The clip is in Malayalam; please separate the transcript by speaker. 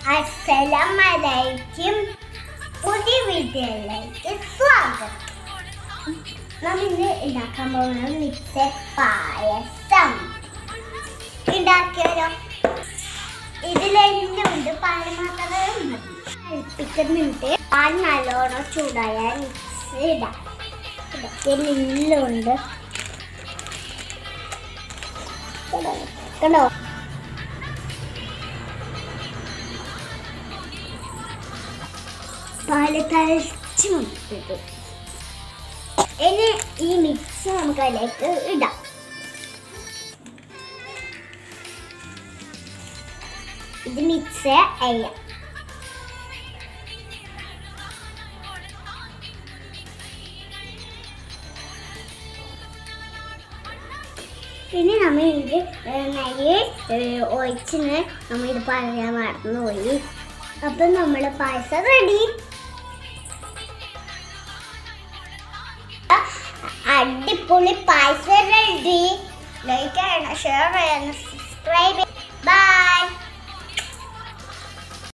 Speaker 1: അസ്സലാമലൈക്കും പുതിയ വീഡിയോയിലേക്ക് സ്വാഗതം നാം ഇന്ന് ഉണ്ടാക്കാൻ പോകുന്നത് മിക്സ് പായസം ഉണ്ടാക്കിയാലോ ഇതിലെന്തുണ്ട് പാല് മാത്രമേ മതി തിളപ്പിക്കുന്നുണ്ട് പാൽ നല്ലോണം ചൂടായാൽ മിക്സ് ഇടാം ഇതിലെല്ലുണ്ട് കണ്ടോ പാല് തളിച്ച് മുട്ടിട്ടു ഇനി ഈ മിക്സ് നമുക്ക് അതിലേക്ക് ഇടാം ഇത് മിക്സ് അല്ല പിന്നെ നമ്മൾ ഇത് നെയ്യ് ഒഴിച്ചിന് നമ്മൾ ഇത് പറയാൻ മറന്നുപോയി അപ്പൊ നമ്മള് പായസം റെഡി അടിപൊളി പായസം റെഡി ലൈക്ക് ചെയ്യണം ഷെയർ ചെയ്യണം സബ്സ്ക്രൈബ്